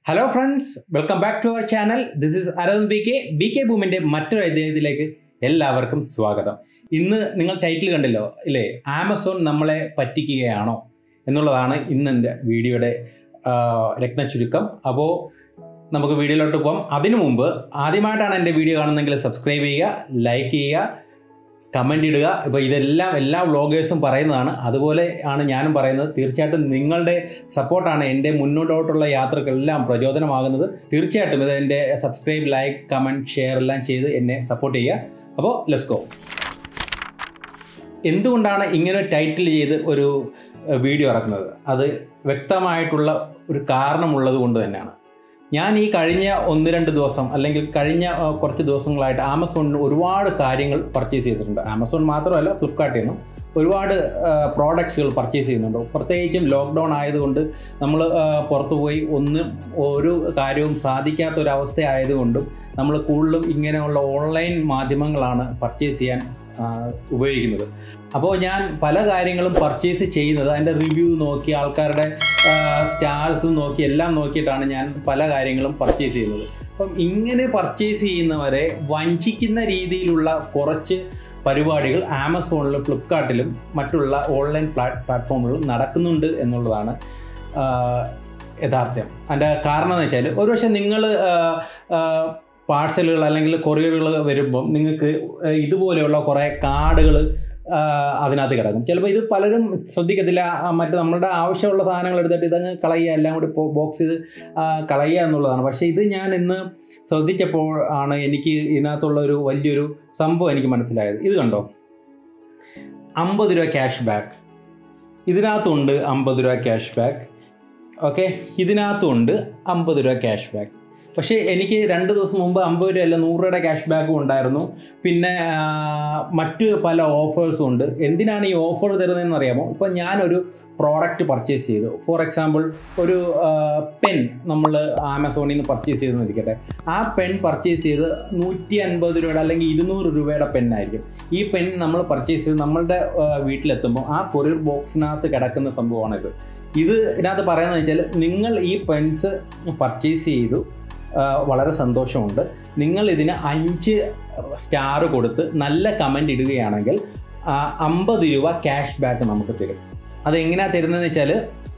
hello friends welcome back to our channel this is Aravind B K B K ഭൂമിൻ്റെ മറ്റൊരു അധ്യായത്തിലേക്ക് എല്ലാവർക്കും സ്വാഗതം ഇന്ന് നിങ്ങൾ ടൈറ്റിൽ കണ്ടല്ലോ ഇല്ലേ ആമസോൺ നമ്മളെ പറ്റിക്കുകയാണോ എന്നുള്ളതാണ് ഇന്ന് എൻ്റെ വീഡിയോയുടെ ആ, രത്നചുരുക്കം അപ്പോൾ നമുക്ക് വീഡിയോയിലോട്ട് പോകാം അതിനു മുമ്പ് ആദ്യമായിട്ടാണ് എൻ്റെ വീഡിയോ കാണുന്നതെങ്കിൽ സബ്സ്ക്രൈബ് ചെയ്യുക ലൈക്ക് ചെയ്യുക കമൻ്റ് ഇടുക ഇപ്പോൾ ഇതെല്ലാം എല്ലാ വ്ളോഗേഴ്സും പറയുന്നതാണ് അതുപോലെ ആണ് ഞാനും പറയുന്നത് തീർച്ചയായിട്ടും നിങ്ങളുടെ സപ്പോർട്ടാണ് എൻ്റെ മുന്നോട്ടോട്ടുള്ള യാത്രക്കെല്ലാം പ്രചോദനമാകുന്നത് തീർച്ചയായിട്ടും ഇത് എൻ്റെ സബ്സ്ക്രൈബ് ലൈക്ക് കമൻറ്റ് ഷെയർ എല്ലാം ചെയ്ത് എന്നെ സപ്പോർട്ട് ചെയ്യുക അപ്പോൾ ലെറ്റ്സ് ഗോ എന്തുകൊണ്ടാണ് ഇങ്ങനെ ടൈറ്റിൽ ചെയ്ത് ഒരു ഏഹ്, വീഡിയോ ഇറക്കുന്നത് അത് വ്യക്തമായിട്ടുള്ള ഒരു കാരണമുള്ളത് കൊണ്ട് തന്നെയാണ് ഞാൻ ഈ കഴിഞ്ഞ ഒന്ന് രണ്ട് ദിവസം അല്ലെങ്കിൽ കഴിഞ്ഞ ആ, കുറച്ച് ദിവസങ്ങളായിട്ട് ആമസോണിൽ ഒരുപാട് കാര്യങ്ങൾ പർച്ചേസ് ചെയ്തിട്ടുണ്ട് ആമസോൺ മാത്രമല്ല ഫ്ലിപ്കാർട്ടിൽ നിന്നും ഒരുപാട് പ്രോഡക്ട്സുകൾ പർച്ചേസ് ചെയ്യുന്നുണ്ട് പ്രത്യേകിച്ചും ലോക്ക്ഡൗൺ ആയതുകൊണ്ട് നമ്മൾ പുറത്തു പോയി ഒന്നും ഒരു കാര്യവും സാധിക്കാത്ത ഒരു അവസ്ഥ ആയതുകൊണ്ടും നമ്മൾ കൂടുതലും ഇങ്ങനെയുള്ള ഓൺലൈൻ മാധ്യമങ്ങളാണ് പർച്ചേസ് ചെയ്യാൻ ആ, ഉപയോഗിക്കുന്നത് അപ്പോൾ ഞാൻ പല കാര്യങ്ങളും പർച്ചേസ് ചെയ്യുന്നത് അതിൻ്റെ റിവ്യൂ നോക്കി ആൾക്കാരുടെ സ്റ്റാർസും നോക്കി എല്ലാം നോക്കിയിട്ടാണ് ഞാൻ പല കാര്യങ്ങളും പർച്ചേസ് ചെയ്യുന്നത് അപ്പം ഇങ്ങനെ പർച്ചേസ് ചെയ്യുന്നവരെ വഞ്ചിക്കുന്ന രീതിയിലുള്ള കുറച്ച് പരിപാടികൾ ആമസോണിലും ഫ്ലിപ്കാർട്ടിലും മറ്റുള്ള ഓൺലൈൻ പ്ലാറ്റ് പ്ലാറ്റ്ഫോമുകളിലും നടക്കുന്നുണ്ട് എന്നുള്ളതാണ് ആ, യഥാർത്ഥം അതിൻ്റെ കാരണം എന്ന് വെച്ചാൽ ഒരുപക്ഷെ നിങ്ങൾ പാഴ്സലുകൾ അല്ലെങ്കിൽ കൊറിയറുകൾ വരുമ്പം നിങ്ങൾക്ക് ഇതുപോലെയുള്ള കുറേ കാർഡുകൾ അതിനകത്ത് കിടക്കും ചിലപ്പോൾ ഇത് പലരും ശ്രദ്ധിക്കത്തില്ല ആ, മറ്റ് നമ്മുടെ ആവശ്യമുള്ള സാധനങ്ങൾ എടുത്തിട്ട് ഇതങ്ങ് കളയുക എല്ലാം കൂടി ബോക്സ് ചെയ്ത് ആ, കളയുക എന്നുള്ളതാണ് പക്ഷേ ഇത് ഞാൻ ഇന്ന് ശ്രദ്ധിച്ചപ്പോൾ ആണ് എനിക്ക് ഇതിനകത്തുള്ള ഒരു വലിയൊരു സംഭവം എനിക്ക് മനസ്സിലായത് ഇത് കണ്ടോ അമ്പത് രൂപ ക്യാഷ് ബാക്ക് ഇതിനകത്തുണ്ട് അമ്പത് രൂപ ക്യാഷ് ബാക്ക് ഓക്കെ ഇതിനകത്തുണ്ട് അമ്പത് രൂപ ക്യാഷ് ബാക്ക് പക്ഷേ എനിക്ക് രണ്ട് ദിവസം മുമ്പ് അമ്പത് രൂപ അല്ല നൂറ് രൂപയുടെ ക്യാഷ് ബാക്കും ഉണ്ടായിരുന്നു പിന്നെ ആ, മറ്റ് പല ഓഫേഴ്സും ഉണ്ട് എന്തിനാണ് ഈ ഓഫർ തരുന്നതെന്ന് അറിയാമോ ഇപ്പം ഞാനൊരു പ്രോഡക്റ്റ് പർച്ചേസ് ചെയ്തു ഫോർ എക്സാമ്പിൾ ഒരു പെൻ നമ്മൾ ആമസോണിൽ നിന്ന് പർച്ചേസ് ചെയ്തെന്നിരിക്കട്ടെ ആ പെൻ പർച്ചേസ് ചെയ്ത് നൂറ്റി അൻപത് രൂപയുടെ അല്ലെങ്കിൽ ഇരുന്നൂറ് രൂപയുടെ പെന്നായിരിക്കും ഈ പെൻ നമ്മൾ പർച്ചേസ് ചെയ്ത് നമ്മളുടെ ആ, വീട്ടിലെത്തുമ്പോൾ ആ കൊറിയർ ബോക്സിനകത്ത് കിടക്കുന്ന സംഭവമാണിത് ഇത് ഇതിനകത്ത് പറയുന്നത് വെച്ചാൽ നിങ്ങൾ ഈ പെൻസ് പർച്ചേസ് ചെയ്തു ആ, വളരെ സന്തോഷമുണ്ട് നിങ്ങൾ ഇതിന് അഞ്ച് സ്റ്റാർ കൊടുത്ത് നല്ല കമൻ്റ് ഇടുകയാണെങ്കിൽ അമ്പത് രൂപ ക്യാഷ് ബാക്ക് നമുക്ക് തരും അതെങ്ങനെയാണ് തരുന്നതെന്ന് വെച്ചാൽ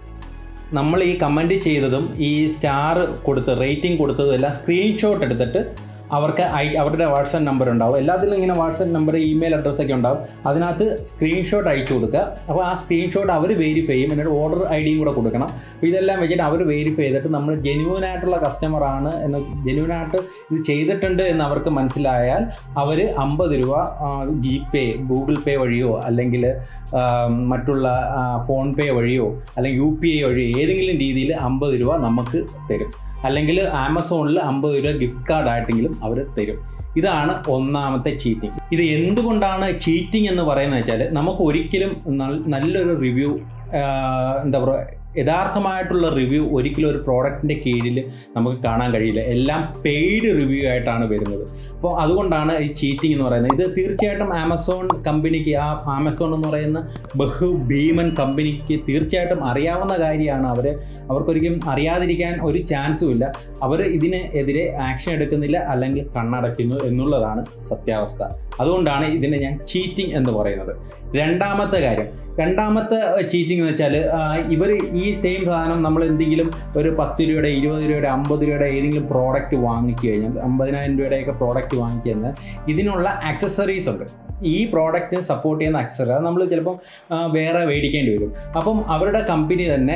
നമ്മൾ ഈ കമൻറ്റ് ചെയ്തതും ഈ സ്റ്റാർ കൊടുത്ത് റേറ്റിംഗ് കൊടുത്തതും എല്ലാം സ്ക്രീൻഷോട്ട് എടുത്തിട്ട് അവർക്ക് ഐ അവരുടെ വാട്സപ്പ് നമ്പർ ഉണ്ടാവും എല്ലാത്തിലും ഇങ്ങനെ വാട്സപ്പ് നമ്പർ ഇമെയിൽ അഡ്രസ്സൊക്കെ ഉണ്ടാവും അതിനകത്ത് സ്ക്രീൻഷോട്ട് അയച്ചു കൊടുക്കുക അപ്പോൾ ആ സ്ക്രീൻഷോട്ട് അവർ വെരിഫൈ ചെയ്യും എന്നിട്ട് ഓർഡർ ഐ ഡിയും കൂടെ കൊടുക്കണം അപ്പോൾ ഇതെല്ലാം വെച്ചിട്ട് അവർ വെരിഫൈ ചെയ്തിട്ട് നമ്മൾ ജെന്യൂൻ ആയിട്ടുള്ള കസ്റ്റമർ ആണ് എന്ന് ജെന്യൂൻ ആയിട്ട് ഇത് ചെയ്തിട്ടുണ്ട് എന്ന് അവർക്ക് മനസ്സിലായാൽ അവർ അമ്പത് രൂപ ജി പേ ഗൂഗിൾ പേ വഴിയോ അല്ലെങ്കിൽ ആ, മറ്റുള്ള ആ, ഫോൺ പേ വഴിയോ അല്ലെങ്കിൽ യു പി ഐ വഴിയോ ഏതെങ്കിലും രീതിയിൽ അമ്പത് രൂപ നമുക്ക് തരും അല്ലെങ്കിൽ ആമസോണിൽ അമ്പത് രൂപ ഗിഫ്റ്റ് കാർഡ് ആയിട്ടെങ്കിലും അവർ തരും ഇതാണ് ഒന്നാമത്തെ ചീറ്റിംഗ് ഇത് എന്തുകൊണ്ടാണ് ചീറ്റിംഗ് എന്ന് പറയുന്നത് വെച്ചാൽ നമുക്ക് ഒരിക്കലും നൽ- നല്ലൊരു റിവ്യൂ എന്താ പറയുക യഥാർത്ഥമായിട്ടുള്ള റിവ്യൂ ഒരിക്കലും ഒരു പ്രോഡക്റ്റിൻ്റെ കീഴിൽ നമുക്ക് കാണാൻ കഴിയില്ല എല്ലാം പെയ്ഡ് റിവ്യൂ ആയിട്ടാണ് വരുന്നത് അപ്പോൾ അതുകൊണ്ടാണ് ഈ ചീറ്റിംഗ് എന്ന് പറയുന്നത് ഇത് തീർച്ചയായിട്ടും ആമസോൺ കമ്പനിക്ക് ആ ആമസോൺ എന്ന് പറയുന്ന ബഹു ഭീമൻ കമ്പനിക്ക് തീർച്ചയായിട്ടും അറിയാവുന്ന കാര്യമാണ് അവർ അവർക്കൊരിക്കലും അറിയാതിരിക്കാൻ ഒരു ചാൻസും ഇല്ല അവർ ഇതിന് എതിരെ ആക്ഷൻ എടുക്കുന്നില്ല അല്ലെങ്കിൽ കണ്ണടയ്ക്കുന്നു എന്നുള്ളതാണ് സത്യാവസ്ഥ അതുകൊണ്ടാണ് ഇതിനെ ഞാൻ ചീറ്റിംഗ് എന്ന് പറയുന്നത് രണ്ടാമത്തെ കാര്യം രണ്ടാമത്തെ ചീറ്റിംഗ് എന്ന് വെച്ചാൽ ഇവർ ഈ സെയിം സാധനം നമ്മൾ എന്തെങ്കിലും ഒരു പത്ത് രൂപയുടെ ഇരുപത് രൂപയുടെ അമ്പത് രൂപയുടെ ഏതെങ്കിലും പ്രോഡക്റ്റ് വാങ്ങിച്ചു കഴിഞ്ഞാൽ അമ്പതിനായിരം രൂപയുടെയൊക്കെ പ്രോഡക്റ്റ് വാങ്ങിച്ചു കഴിഞ്ഞാൽ ഇതിനുള്ള ആക്സസറീസ് ഉണ്ട് ഈ പ്രോഡക്റ്റിന് സപ്പോർട്ട് ചെയ്യുന്ന ആക്സസറി അത് നമ്മൾ ചിലപ്പം ആ, വേറെ മേടിക്കേണ്ടി വരും അപ്പം അവരുടെ കമ്പനി തന്നെ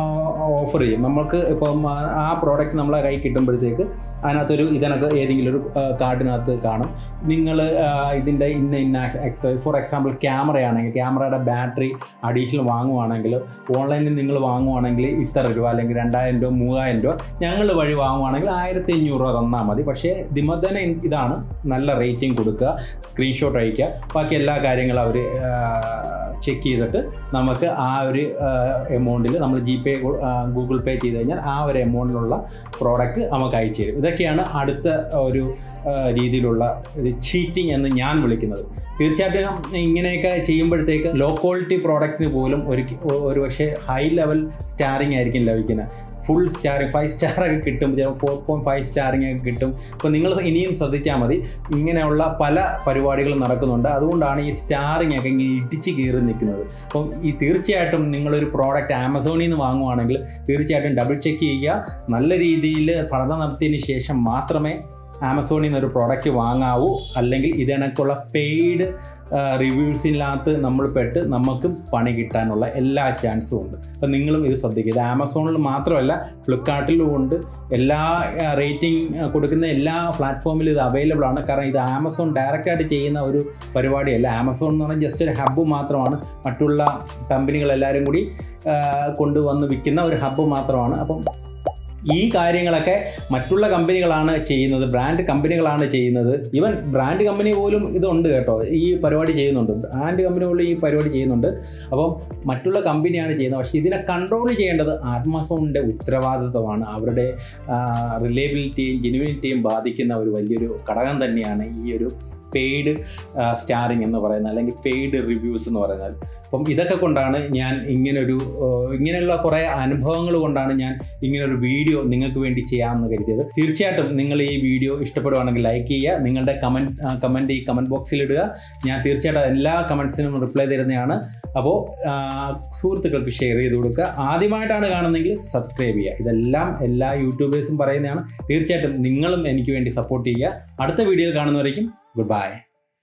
ഓഫർ ചെയ്യും നമുക്ക് ഇപ്പം ആ, ആ പ്രോഡക്റ്റ് നമ്മളെ കൈ കിട്ടുമ്പോഴത്തേക്ക് അതിനകത്തൊരു ഇതിനകത്ത് ഏതെങ്കിലും ഒരു ആ, കാർഡിനകത്ത് കാണും നിങ്ങൾ ഇതിൻ്റെ ഇന്ന ഇന്ന എക്സ് ഫോർ എക്സാമ്പിൾ ക്യാമറയാണെങ്കിൽ ക്യാമറയുടെ ബാറ്ററി അഡീഷണൽ വാങ്ങുവാണെങ്കിൽ ഓൺലൈനിൽ നിങ്ങൾ വാങ്ങുവാണെങ്കിൽ ഇത്ര രൂപ അല്ലെങ്കിൽ രണ്ടായിരം രൂപ മൂവായിരം രൂപ ഞങ്ങൾ വഴി വാങ്ങുവാണെങ്കിൽ ആയിരത്തി അഞ്ഞൂറ് രൂപ തന്നാൽ മതി പക്ഷേ ദിമതന ഇതാണ് നല്ല റേറ്റിംഗ് കൊടുക്കുക സ്ക്രീൻഷോട്ട് അയക്കുക ബാക്കി എല്ലാ കാര്യങ്ങളും അവർ ചെക്ക് ചെയ്തിട്ട് നമുക്ക് ആ ഒരു എമൗണ്ടിൽ നമ്മൾ ജി പേ ഗൂഗിൾ പേ ചെയ്ത് കഴിഞ്ഞാൽ ആ ഒരു എമൗണ്ടിലുള്ള പ്രോഡക്റ്റ് നമുക്ക് അയച്ചു തരും ഇതൊക്കെയാണ് അടുത്ത ഒരു ആ, രീതിയിലുള്ള ഒരു ചീറ്റിംഗ് എന്ന് ഞാൻ വിളിക്കുന്നത് തീർച്ചയായിട്ടും ഇങ്ങനെയൊക്കെ ചെയ്യുമ്പോഴത്തേക്ക് ലോ ക്വാളിറ്റി പ്രോഡക്റ്റിന് പോലും ഒരു ഒരു പക്ഷേ ഹൈ ലെവൽ സ്റ്റാറിങ് ആയിരിക്കും ലഭിക്കുന്നത് ഫുൾ സ്റ്റാറിങ് ഫൈവ് സ്റ്റാറൊക്കെ കിട്ടും ചിലപ്പോൾ ഫോർ പോയിൻറ്റ് ഫൈവ് സ്റ്റാറിങ് ഒക്കെ കിട്ടും അപ്പോൾ നിങ്ങൾ ഇനിയും ശ്രദ്ധിച്ചാൽ മതി ഇങ്ങനെയുള്ള പല പരിപാടികളും നടക്കുന്നുണ്ട് അതുകൊണ്ടാണ് ഈ സ്റ്റാറിങ് ഒക്കെ ഇങ്ങനെ ഇടിച്ച് കയറി നിൽക്കുന്നത് അപ്പം ഈ തീർച്ചയായിട്ടും നിങ്ങളൊരു പ്രോഡക്റ്റ് ആമസോണിൽ നിന്ന് വാങ്ങുവാണെങ്കിൽ തീർച്ചയായിട്ടും ഡബിൾ ചെക്ക് ചെയ്യുക നല്ല രീതിയിൽ പഠനം നടത്തിയതിന് ശേഷം മാത്രമേ ആമസോണിൽ നിന്ന് ഒരു പ്രോഡക്റ്റ് വാങ്ങാവൂ അല്ലെങ്കിൽ ഇതേണക്കുള്ള പെയ്ഡ് റിവ്യൂസിനകത്ത് നമ്മൾ പെട്ട് നമുക്ക് പണി കിട്ടാനുള്ള എല്ലാ ചാൻസും ഉണ്ട് അപ്പം നിങ്ങളും ഇത് ശ്രദ്ധിക്കുക ഇത് ആമസോണിൽ മാത്രമല്ല ഫ്ലിപ്കാർട്ടിലും ഉണ്ട് എല്ലാ റേറ്റിംഗ് കൊടുക്കുന്ന എല്ലാ പ്ലാറ്റ്ഫോമിലും ഇത് അവൈലബിൾ ആണ് കാരണം ഇത് ആമസോൺ ഡയറക്റ്റായിട്ട് ചെയ്യുന്ന ഒരു പരിപാടിയല്ല ആമസോൺ എന്ന് പറഞ്ഞാൽ ജസ്റ്റ് ഒരു ഹബ്ബ് മാത്രമാണ് മറ്റുള്ള കമ്പനികളെല്ലാവരും കൂടി ആ, കൊണ്ടുവന്ന് വിൽക്കുന്ന ഒരു ഹബ്ബ് മാത്രമാണ് അപ്പം ഈ കാര്യങ്ങളൊക്കെ മറ്റുള്ള കമ്പനികളാണ് ചെയ്യുന്നത് ബ്രാൻഡ് കമ്പനികളാണ് ചെയ്യുന്നത് ഈവൻ ബ്രാൻഡ് കമ്പനി പോലും ഇതുണ്ട് കേട്ടോ ഈ പരിപാടി ചെയ്യുന്നുണ്ട് ബ്രാൻഡ് കമ്പനി പോലും ഈ പരിപാടി ചെയ്യുന്നുണ്ട് അപ്പം മറ്റുള്ള കമ്പനിയാണ് ചെയ്യുന്നത് പക്ഷേ ഇതിനെ കൺട്രോൾ ചെയ്യേണ്ടത് ആമസോണിൻ്റെ ഉത്തരവാദിത്വമാണ് അവരുടെ റിലയബിലിറ്റിയും ജെനുവിനിറ്റിയും ബാധിക്കുന്ന ഒരു വലിയൊരു ഘടകം തന്നെയാണ് ഈ ഒരു പെയ്ഡ് സ്റ്റാറിങ് എന്ന് പറയുന്നത് അല്ലെങ്കിൽ പെയ്ഡ് റിവ്യൂസ് എന്ന് പറയുന്നത് അപ്പം ഇതൊക്കെ കൊണ്ടാണ് ഞാൻ ഇങ്ങനൊരു ആ, ഇങ്ങനെയുള്ള കുറേ അനുഭവങ്ങൾ കൊണ്ടാണ് ഞാൻ ഇങ്ങനൊരു വീഡിയോ നിങ്ങൾക്ക് വേണ്ടി ചെയ്യാമെന്ന് കരുതിയത് തീർച്ചയായിട്ടും നിങ്ങൾ ഈ വീഡിയോ ഇഷ്ടപ്പെടുവാണെങ്കിൽ ലൈക്ക് ചെയ്യുക നിങ്ങളുടെ കമൻറ്റ് കമൻറ്റ് ഈ കമൻറ്റ് ബോക്സിൽ ഇടുക ഞാൻ തീർച്ചയായിട്ടും എല്ലാ കമൻറ്റ്സിനും റിപ്ലൈ തരുന്നതാണ് അപ്പോൾ സുഹൃത്തുക്കൾക്ക് ഷെയർ ചെയ്ത് കൊടുക്കുക ആദ്യമായിട്ടാണ് കാണുന്നതെങ്കിൽ സബ്സ്ക്രൈബ് ചെയ്യുക ഇതെല്ലാം എല്ലാ യൂട്യൂബേഴ്സും പറയുന്നതാണ് തീർച്ചയായിട്ടും നിങ്ങളും എനിക്ക് വേണ്ടി സപ്പോർട്ട് ചെയ്യുക അടുത്ത വീഡിയോയിൽ കാണുന്നവരേക്കും ഗുഡ് ബൈ